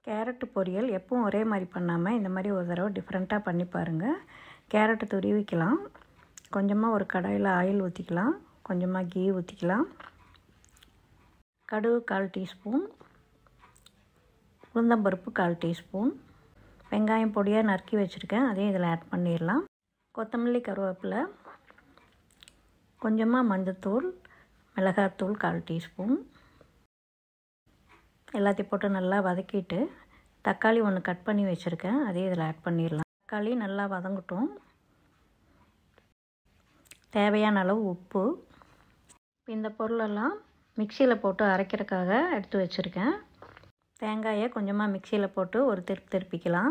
carrot பொரியல் எப்பவும் ஒரே மாதிரி பண்ணாமல் இந்த மாதிரி ஒரு தடவை டிஃப்ரெண்ட்டாக பண்ணி பாருங்கள் கேரட்டு துருவிக்கலாம் கொஞ்சமாக ஒரு கடாயில் ஆயில் ஊற்றிக்கலாம் கொஞ்சமாக கீ ஊற்றிக்கலாம் கடுகு கால் டீஸ்பூன் உளுந்தம்பருப்பு கால் டீஸ்பூன் வெங்காயம் பொடியாக நறுக்கி வச்சுருக்கேன் அதையும் இதில் ஆட் பண்ணிடலாம் கொத்தமல்லி கருவேப்பிலை கொஞ்சமாக மஞ்சத்தூள் மிளகாத்தூள் கால் டீஸ்பூன் எல்லாத்தையும் போட்டு நல்லா வதக்கிட்டு தக்காளி ஒன்று கட் பண்ணி வச்சுருக்கேன் அதையும் இதில் ஆட் பண்ணிடலாம் தக்காளி நல்லா வதங்கட்டும் தேவையான அளவு உப்பு இந்த பொருளெல்லாம் மிக்சியில் போட்டு அரைக்கிறதுக்காக எடுத்து வச்சுருக்கேன் தேங்காயை கொஞ்சமாக மிக்சியில் போட்டு ஒரு திருப்பி திருப்பிக்கலாம்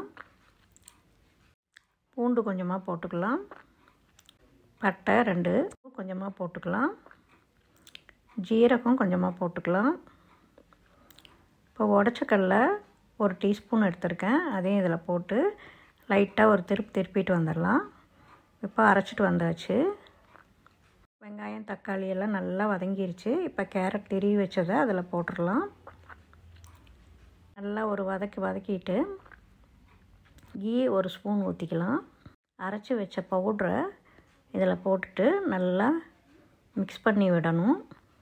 பூண்டு கொஞ்சமாக போட்டுக்கலாம் பட்டை ரெண்டு கொஞ்சமாக போட்டுக்கலாம் ஜீரகம் கொஞ்சமாக போட்டுக்கலாம் இப்போ உடச்சக்கடல ஒரு டீஸ்பூன் எடுத்திருக்கேன் அதையும் இதில் போட்டு லைட்டாக ஒரு திருப்பி திருப்பிட்டு வந்துடலாம் இப்போ அரைச்சிட்டு வந்தாச்சு வெங்காயம் தக்காளி எல்லாம் நல்லா வதங்கிருச்சு இப்போ கேரட் திருவி வச்சதை அதில் போட்டுடலாம் நல்லா ஒரு வதக்கி வதக்கிட்டு கீ ஒரு ஸ்பூன் ஊற்றிக்கலாம் அரைச்சி வச்ச பவுட்ரை இதில் போட்டுட்டு நல்லா மிக்ஸ் பண்ணி விடணும்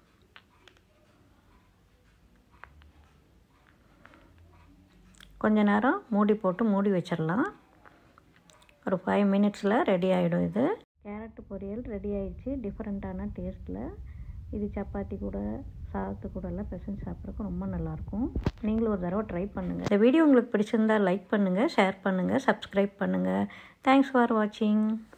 கொஞ்ச நேரம் மூடி போட்டு மூடி வச்சிடலாம் ஒரு ஃபைவ் மினிட்ஸில் ரெடி ஆகிடும் இது கேரட்டு பொரியல் ரெடி ஆயிடுச்சு டிஃப்ரெண்ட்டான டேஸ்ட்டில் இது சப்பாத்தி கூட சாதத்து கூடலாம் பிசைஞ்சு சாப்பிட்றதுக்கு ரொம்ப நல்லாயிருக்கும் நீங்களும் ஒரு தடவை ட்ரை பண்ணுங்கள் இந்த வீடியோ உங்களுக்கு பிடிச்சிருந்தா லைக் பண்ணுங்கள் ஷேர் பண்ணுங்கள் சப்ஸ்கிரைப் பண்ணுங்கள் தேங்க்ஸ் ஃபார் வாட்சிங்